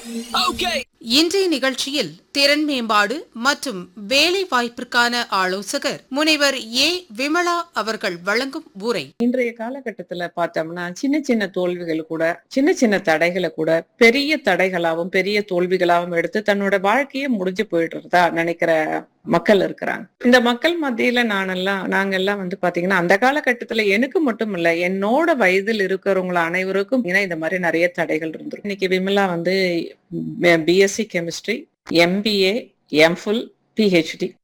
இன்றைய நிகழ்ச்சியில் திறன் மேம்பாடு மற்றும் வேலை வாய்ப்பிற்கான ஆலோசகர் முனைவர் ஏ விமலா அவர்கள் வழங்கும் உரை இன்றைய காலகட்டத்துல பார்த்தோம்னா சின்ன சின்ன தோல்விகள் கூட சின்ன சின்ன தடைகளை கூட பெரிய தடைகளாவும் பெரிய தோல்விகளாவும் எடுத்து தன்னோட வாழ்க்கையே முடிஞ்சு போயிடுறதா நினைக்கிற மக்கள் இருக்கிறாங்க இந்த மக்கள் மத்தியில நானெல்லாம் நாங்கெல்லாம் வந்து பாத்தீங்கன்னா அந்த காலகட்டத்துல எனக்கு மட்டும் இல்ல என்னோட வயதில் இருக்கிறவங்க அனைவருக்கும் ஏன்னா இந்த மாதிரி நிறைய தடைகள் இருந்திருக்கும் இன்னைக்கு விமலா வந்து BSc chemistry MBA MPhil PhD